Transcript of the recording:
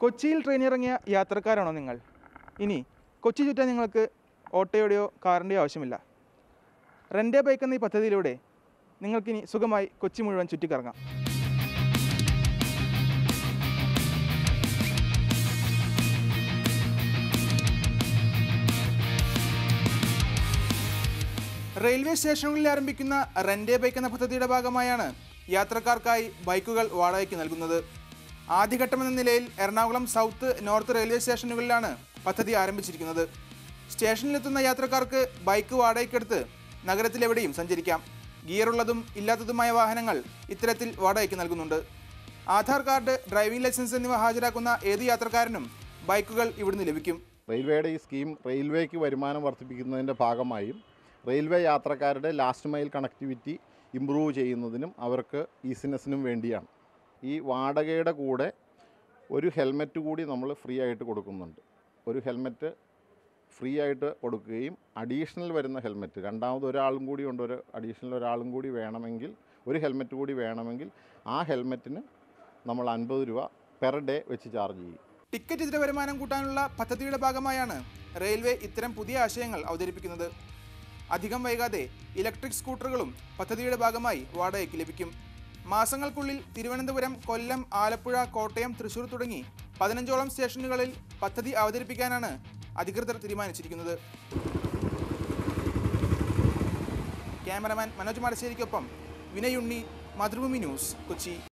കൊച്ചിയിൽ ട്രെയിനിറങ്ങിയ യാത്രക്കാരാണോ നിങ്ങൾ ഇനി കൊച്ചി ചുറ്റാൻ നിങ്ങൾക്ക് ഓട്ടോയുടെയോ കാറിൻ്റെയോ ആവശ്യമില്ല റെൻ്റേ ബൈക്ക് എന്ന ഈ പദ്ധതിയിലൂടെ നിങ്ങൾക്കിനി സുഖമായി കൊച്ചി മുഴുവൻ ചുറ്റിക്കറങ്ങാം റെയിൽവേ സ്റ്റേഷനുകളിൽ ആരംഭിക്കുന്ന റെൻ്റേ ബൈക്ക് എന്ന പദ്ധതിയുടെ ഭാഗമായാണ് യാത്രക്കാർക്കായി ബൈക്കുകൾ വാടകയ്ക്ക് നൽകുന്നത് ആദ്യഘട്ടമെന്ന നിലയിൽ എറണാകുളം സൗത്ത് നോർത്ത് റെയിൽവേ സ്റ്റേഷനുകളിലാണ് പദ്ധതി ആരംഭിച്ചിരിക്കുന്നത് സ്റ്റേഷനിലെത്തുന്ന യാത്രക്കാർക്ക് ബൈക്ക് വാടകയ്ക്കെടുത്ത് നഗരത്തിലെവിടെയും സഞ്ചരിക്കാം ഗിയറുള്ളതും ഇല്ലാത്തതുമായ വാഹനങ്ങൾ ഇത്തരത്തിൽ വാടകയ്ക്ക് നൽകുന്നുണ്ട് ആധാർ കാർഡ് ഡ്രൈവിംഗ് ലൈസൻസ് എന്നിവ ഹാജരാക്കുന്ന ഏത് യാത്രക്കാരനും ബൈക്കുകൾ ഇവിടുന്ന് ലഭിക്കും റെയിൽവേയുടെ ഈ സ്കീം റെയിൽവേക്ക് വരുമാനം വർദ്ധിപ്പിക്കുന്നതിൻ്റെ ഭാഗമായും റെയിൽവേ യാത്രക്കാരുടെ ലാസ്റ്റ് മൈൽ കണക്ടിവിറ്റി ഇമ്പ്രൂവ് ചെയ്യുന്നതിനും അവർക്ക് ഈസിനെസ്സിനും വേണ്ടിയാണ് ഈ വാടകയുടെ കൂടെ ഒരു ഹെൽമെറ്റ് കൂടി നമ്മൾ ഫ്രീ ആയിട്ട് കൊടുക്കുന്നുണ്ട് ഒരു ഹെൽമെറ്റ് ഫ്രീ ആയിട്ട് കൊടുക്കുകയും അഡീഷണൽ വരുന്ന ഹെൽമെറ്റ് രണ്ടാമത് ഒരാളും കൂടി ഉണ്ട് ഒരു അഡീഷണൽ ഒരാളും കൂടി വേണമെങ്കിൽ ഒരു ഹെൽമെറ്റ് കൂടി വേണമെങ്കിൽ ആ ഹെൽമെറ്റിന് നമ്മൾ അൻപത് രൂപ പെർ ഡേ വെച്ച് ചാർജ് ചെയ്യും ടിക്കറ്റ് ഇതര വരുമാനം കൂട്ടാനുള്ള പദ്ധതിയുടെ ഭാഗമായാണ് റെയിൽവേ ഇത്തരം പുതിയ ആശയങ്ങൾ അവതരിപ്പിക്കുന്നത് അധികം വൈകാതെ ഇലക്ട്രിക് സ്കൂട്ടറുകളും പദ്ധതിയുടെ ഭാഗമായി വാടകയ്ക്ക് ലഭിക്കും മാസങ്ങൾക്കുള്ളിൽ തിരുവനന്തപുരം കൊല്ലം ആലപ്പുഴ കോട്ടയം തൃശൂർ തുടങ്ങി പതിനഞ്ചോളം സ്റ്റേഷനുകളിൽ പദ്ധതി അവതരിപ്പിക്കാനാണ് അധികൃതർ തീരുമാനിച്ചിരിക്കുന്നത് ക്യാമറമാൻ മനോജ് മാടശ്ശേരിക്കൊപ്പം വിനയുണ്ണി മാതൃഭൂമി ന്യൂസ് കൊച്ചി